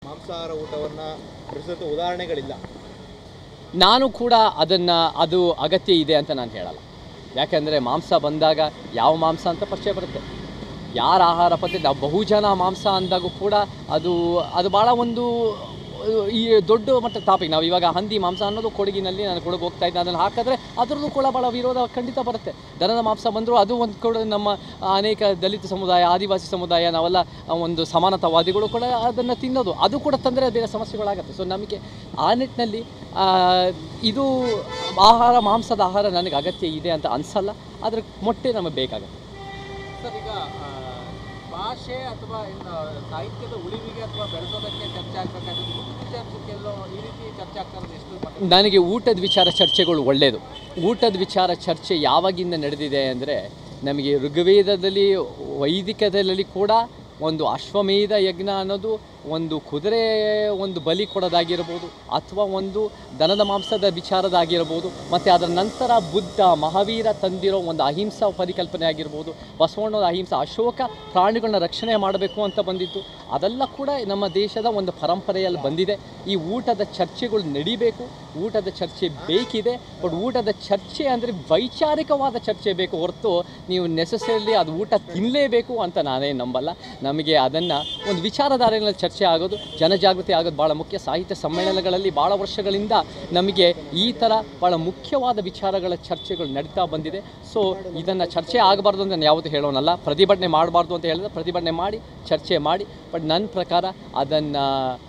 ಮಾಂಸಾಹಾರ ಊಟವನ್ನು ಪ್ರಸ್ತುತ ಉದಾಹರಣೆಗಳಿಲ್ಲ ನಾನು ಕೂಡ ಅದನ್ನು ಅದು ಅಗತ್ಯ ಇದೆ ಅಂತ ನಾನು ಹೇಳಲ್ಲ ಯಾಕೆಂದರೆ ಮಾಂಸ ಬಂದಾಗ ಯಾವ ಮಾಂಸ ಅಂತ ಪರಿಚಯ ಬರುತ್ತೆ ಯಾರ ಆಹಾರ ಪದ್ಧತಿ ನಾವು ಬಹುಜನ ಮಾಂಸ ಅಂದಾಗೂ ಕೂಡ ಅದು ಅದು ಭಾಳ ಒಂದು ಅಹ್, ಈ ದೊಡ್ಡ ಮಟ್ಟದ ಟಾಪಿಕ್ ನಾವು ಇವಾಗ ಹಂದಿ ಮಾಂಸ ಅನ್ನೋದು ಕೊಡಗಿನಲ್ಲಿ ನಾನು ಕೊಡಗು ಹೋಗ್ತಾ ಇದ್ದೆ ಅದನ್ನು ಹಾಕಿದ್ರೆ ಅದರಲ್ಲೂ ಕೂಡ ಭಾಳ ವಿರೋಧ ಖಂಡಿತ ಬರುತ್ತೆ ದನದ ಮಾಂಸ ಬಂದರೂ ಅದು ಒಂದು ಕೂಡ ನಮ್ಮ ಅನೇಕ ದಲಿತ ಸಮುದಾಯ ಆದಿವಾಸಿ ಸಮುದಾಯ ನಾವೆಲ್ಲ ಒಂದು ಸಮಾನತಾವಾದಿಗಳು ಕೂಡ ಅದನ್ನು ತಿನ್ನೋದು ಅದು ಕೂಡ ತಂದರೆ ಬೇರೆ ಸಮಸ್ಯೆಗಳಾಗುತ್ತೆ ಸೊ ನಮಗೆ ಆ ನಿಟ್ಟಿನಲ್ಲಿ ಆ, ಇದು ಆಹಾರ ಮಾಂಸದ ಆಹಾರ ನನಗೆ ಅಗತ್ಯ ಇದೆ ಅಂತ ಅನಿಸಲ್ಲ ಆದರೆ ಮೊಟ್ಟೆ ನಮಗೆ ಬೇಕಾಗುತ್ತೆ ಸರ್ ಈಗ ಆ, ಭಾಷೆ ಅಥವಾ ಇನ್ನು ಸಾಹಿತ್ಯದ ಉಳಿವಿಗೆ ಅಥವಾ ಬೆಳೆಸೋದಕ್ಕೆ ಚರ್ಚೆ ಆಗ್ಬೇಕಾದ್ರೆ ಊಟದ ವಿಚಾರಕ್ಕೆಲ್ಲೋ ಈ ರೀತಿ ಚರ್ಚೆ ಆಗ್ತಾ ಇರೋದು ಎಷ್ಟು ಮಟ್ಟಿಗೆ ನನಗೆ ಊಟದ ವಿಚಾರ ಚರ್ಚೆಗಳು ಒಳ್ಳೆಯದು ಊಟದ ವಿಚಾರ ಚರ್ಚೆ ಯಾವಾಗಿಂದ ನಡೆದಿದೆ ಅಂದರೆ ನಮಗೆ ಋಗ್ವೇದದಲ್ಲಿ ವೈದಿಕದಲ್ಲಿ ಕೂಡ ಒಂದು ಅಶ್ವಮೇಧ ಯಜ್ಞ ಅನ್ನೋದು ಒಂದು ಕುದುರೆ ಒಂದು ಬಲಿ ಕೊಡೋದಾಗಿರ್ಬೋದು ಅಥವಾ ಒಂದು ದನದ ಮಾಂಸದ ವಿಚಾರದಾಗಿರ್ಬೋದು ಮತ್ತು ಅದರ ನಂತರ ಬುದ್ಧ ಮಹಾವೀರ ತಂದಿರೋ ಒಂದು ಅಹಿಂಸಾ ಪರಿಕಲ್ಪನೆ ಆಗಿರ್ಬೋದು ಬಸವಣ್ಣನ ಅಹಿಂಸಾ ಅಶೋಕ ಪ್ರಾಣಿಗಳನ್ನ ರಕ್ಷಣೆ ಮಾಡಬೇಕು ಅಂತ ಬಂದಿತ್ತು ಅದೆಲ್ಲ ಕೂಡ ನಮ್ಮ ದೇಶದ ಒಂದು ಪರಂಪರೆಯಲ್ಲಿ ಬಂದಿದೆ ಈ ಊಟದ ಚರ್ಚೆಗಳು ನಡಿಬೇಕು ಊಟದ ಚರ್ಚೆ ಬೇಕಿದೆ ಬಟ್ ಊಟದ ಚರ್ಚೆ ಅಂದರೆ ವೈಚಾರಿಕವಾದ ಚರ್ಚೆ ಬೇಕು ಹೊರತು ನೀವು ನೆಸೆಸರಿ ಅದು ಊಟ ತಿನ್ನಲೇಬೇಕು ಅಂತ ನಾನೇ ನಂಬಲ್ಲ ನಮಗೆ ಅದನ್ನು ಒಂದು ವಿಚಾರಧಾರೆಗಳಲ್ಲಿ ಚರ್ಚೆ ಆಗೋದು ಜನಜಾಗೃತಿ ಆಗೋದು ಭಾಳ ಮುಖ್ಯ ಸಾಹಿತ್ಯ ಸಮ್ಮೇಳನಗಳಲ್ಲಿ ಭಾಳ ವರ್ಷಗಳಿಂದ ನಮಗೆ ಈ ಥರ ಭಾಳ ಮುಖ್ಯವಾದ ವಿಚಾರಗಳ ಚರ್ಚೆಗಳು ನಡೀತಾ ಬಂದಿದೆ ಸೊ ಇದನ್ನು ಚರ್ಚೆ ಆಗಬಾರ್ದು ಅಂತ ನಾನು ಯಾವತ್ತೂ ಹೇಳೋನಲ್ಲ ಪ್ರತಿಭಟನೆ ಮಾಡಬಾರ್ದು ಅಂತ ಹೇಳಿದ್ರೆ ಪ್ರತಿಭಟನೆ ಮಾಡಿ ಚರ್ಚೆ ಮಾಡಿ ಬಟ್ ನನ್ನ ಪ್ರಕಾರ ಅದನ್ನು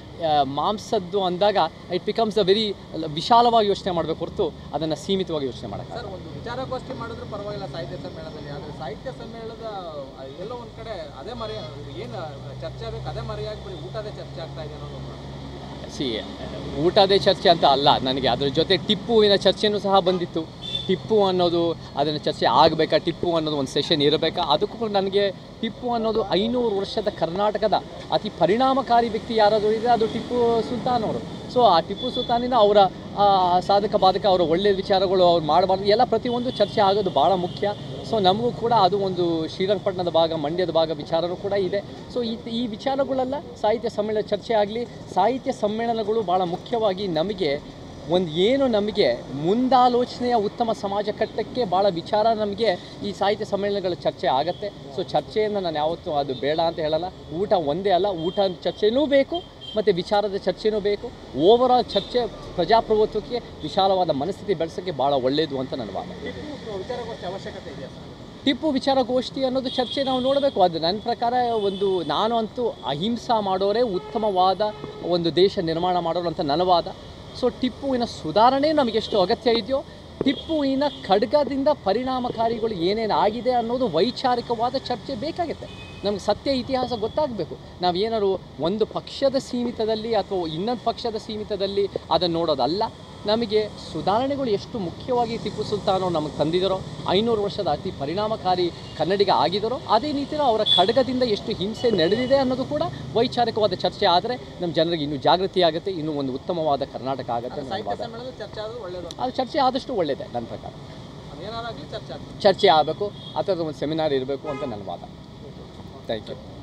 ಮಾಂಸದ್ದು ಅಂದಾಗ ಇಟ್ ಬಿಕಮ್ಸ್ ಅ ವೆರಿ ವಿಶಾಲವಾಗಿ ಯೋಚನೆ ಮಾಡಬೇಕು ಹೊರತು ಅದನ್ನು ಸೀಮಿತವಾಗಿ ಯೋಚನೆ ಮಾಡೋಕ್ಕೆ ಸರ್ ಒಂದು ವಿಚಾರಗೋಷ್ಠಿ ಮಾಡಿದ್ರು ಪರವಾಗಿಲ್ಲ ಸಾಹಿತ್ಯ ಸಮ್ಮೇಳನದಲ್ಲಿ ಆದರೆ ಸಾಹಿತ್ಯ ಸಮ್ಮೇಳನದ ಆ, ಎಲ್ಲೋ ಒಂದು ಕಡೆ ಅದೇ ಮರೆ ಏನು ಚರ್ಚೆ ಆಗಬೇಕು ಅದೇ ಮರೆಯಾಗಿ ಬರೀ ಊಟದೇ ಚರ್ಚೆ ಆಗ್ತಾ ಇದೆ ಅನ್ನೋದು ಸಿ ಊಟದೇ ಚರ್ಚೆ ಅಂತ ಅಲ್ಲ ನನಗೆ ಅದ್ರ ಜೊತೆ ಟಿಪ್ಪುವಿನ ಚರ್ಚೆನೂ ಸಹ ಬಂದಿತ್ತು ಟಿಪ್ಪು ಅನ್ನೋದು ಅದನ್ನು ಚರ್ಚೆ ಆಗಬೇಕಾ ಟಿಪ್ಪು ಅನ್ನೋದು ಒಂದು ಸೆಷನ್ ಇರಬೇಕಾ ಅದಕ್ಕೂ ಕೂಡ ನನಗೆ ಟಿಪ್ಪು ಅನ್ನೋದು ಐನೂರು ವರ್ಷದ ಕರ್ನಾಟಕದ ಅತಿ ಪರಿಣಾಮಕಾರಿ ವ್ಯಕ್ತಿ ಯಾರಾದರೂ ಇದೆ ಅದು ಟಿಪ್ಪು ಸುಲ್ತಾನ್ ಅವರು ಸೊ ಆ ಟಿಪ್ಪು ಸುಲ್ತಾನಿನ ಅವರ ಆ, ಸಾಧಕ ಬಾಧಕ ಅವರ ಒಳ್ಳೆಯ ವಿಚಾರಗಳು ಅವ್ರು ಮಾಡಬಾರ್ದು ಎಲ್ಲ ಪ್ರತಿಯೊಂದು ಚರ್ಚೆ ಆಗೋದು ಭಾಳ ಮುಖ್ಯ ಸೊ ನಮಗೂ ಕೂಡ ಅದು ಒಂದು ಶ್ರೀರಂಗಪಟ್ಟಣದ ಭಾಗ ಮಂಡ್ಯದ ಭಾಗ ವಿಚಾರನೂ ಕೂಡ ಇದೆ ಸೊ ಈ ಈ ವಿಚಾರಗಳೆಲ್ಲ ಸಾಹಿತ್ಯ ಸಮ್ಮೇಳನ ಚರ್ಚೆ ಆಗಲಿ ಸಾಹಿತ್ಯ ಸಮ್ಮೇಳನಗಳು ಭಾಳ ಮುಖ್ಯವಾಗಿ ನಮಗೆ ಒಂದು ಏನು ನಮಗೆ ಮುಂದಾಲೋಚನೆಯ ಉತ್ತಮ ಸಮಾಜ ಕಟ್ಟಕ್ಕೆ ಭಾಳ ವಿಚಾರ ನಮಗೆ ಈ ಸಾಹಿತ್ಯ ಸಮ್ಮೇಳನಗಳ ಚರ್ಚೆ ಆಗತ್ತೆ ಸೊ ಚರ್ಚೆಯನ್ನು ನಾನು ಯಾವತ್ತೂ ಅದು ಬೇಡ ಅಂತ ಹೇಳಲ್ಲ ಊಟ ಒಂದೇ ಅಲ್ಲ ಊಟ ಚರ್ಚೆನೂ ಬೇಕು ಮತ್ತು ವಿಚಾರದ ಚರ್ಚೆನೂ ಬೇಕು ಓವರಾಲ್ ಚರ್ಚೆ ಪ್ರಜಾಪ್ರಭುತ್ವಕ್ಕೆ ವಿಶಾಲವಾದ ಮನಸ್ಥಿತಿ ಬೆಳೆಸೋಕ್ಕೆ ಭಾಳ ಒಳ್ಳೆಯದು ಅಂತ ನನ್ನ ವಾದ ಟಿಪ್ಪು ವಿಚಾರಗೋಷ್ಠಿ ಅವಶ್ಯಕತೆ ಇದೆಯಾ ಸರ್ ಟಿಪ್ಪು ವಿಚಾರಗೋಷ್ಠಿ ಅನ್ನೋದು ಚರ್ಚೆ ನಾವು ನೋಡಬೇಕು ಅದು ನನ್ನ ಪ್ರಕಾರ ಒಂದು ನಾನು ಅಂತೂ ಅಹಿಂಸಾ ಮಾಡೋರೇ ಉತ್ತಮವಾದ ಒಂದು ದೇಶ ನಿರ್ಮಾಣ ಮಾಡೋರು ಅಂತ ನನ್ನ ವಾದ ಸೊ ಟಿಪ್ಪುವಿನ ಸುಧಾರಣೆ ನಮಗೆಷ್ಟು ಅಗತ್ಯ ಇದೆಯೋ ಟಿಪ್ಪುವಿನ ಖಡ್ಗದಿಂದ ಪರಿಣಾಮಕಾರಿಗಳು ಏನೇನು ಆಗಿದೆ ಅನ್ನೋದು ವೈಚಾರಿಕವಾದ ಚರ್ಚೆ ಬೇಕಾಗುತ್ತೆ ನಮಗೆ ಸತ್ಯ ಇತಿಹಾಸ ಗೊತ್ತಾಗಬೇಕು ನಾವು ಏನಾದ್ರು ಒಂದು ಪಕ್ಷದ ಸೀಮಿತದಲ್ಲಿ ಅಥವಾ ಇನ್ನೊಂದು ಪಕ್ಷದ ಸೀಮಿತದಲ್ಲಿ ಅದನ್ನು ನೋಡೋದಲ್ಲ ನಮಗೆ ಸುಧಾರಣೆಗಳು ಎಷ್ಟು ಮುಖ್ಯವಾಗಿ ಟಿಪ್ಪು ಸುಲ್ತಾನ್ ಅವ್ರು ನಮಗೆ ತಂದಿದರೋ ಐನೂರು ವರ್ಷದ ಅತಿ ಪರಿಣಾಮಕಾರಿ ಕನ್ನಡಿಗ ಆಗಿದರೋ ಅದೇ ರೀತಿಯಲ್ಲಿ ಅವರ ಖಡ್ಗದಿಂದ ಎಷ್ಟು ಹಿಂಸೆ ನಡೆದಿದೆ ಅನ್ನೋದು ಕೂಡ ವೈಚಾರಿಕವಾದ ಚರ್ಚೆ ಆದರೆ ನಮ್ಮ ಜನರಿಗೆ ಇನ್ನೂ ಜಾಗೃತಿ ಆಗುತ್ತೆ ಇನ್ನೂ ಒಂದು ಉತ್ತಮವಾದ ಕರ್ನಾಟಕ ಆಗುತ್ತೆ ಅನ್ನೋ ಸಾಹಿತ್ಯ ವಾದ. ಸಮ್ಮೇಳನದ ಚರ್ಚೆ ಆದರೂ ಒಳ್ಳೇದು ಅದು ಚರ್ಚೆ ಆದಷ್ಟು ಒಳ್ಳೆಯದೇ ನನ್ನ ಪ್ರಕಾರ ಅದೇನಾರಾಗಲಿ ಚರ್ಚೆ ಆಗ್ತದೆ ಚರ್ಚೆ ಆಗಬೇಕು ಆ ಥರದ ಒಂದು ಸೆಮಿನಾರ್ ಇರಬೇಕು ಅಂತ ನನ್ನ ವಾದ ಥ್ಯಾಂಕ್ ಯು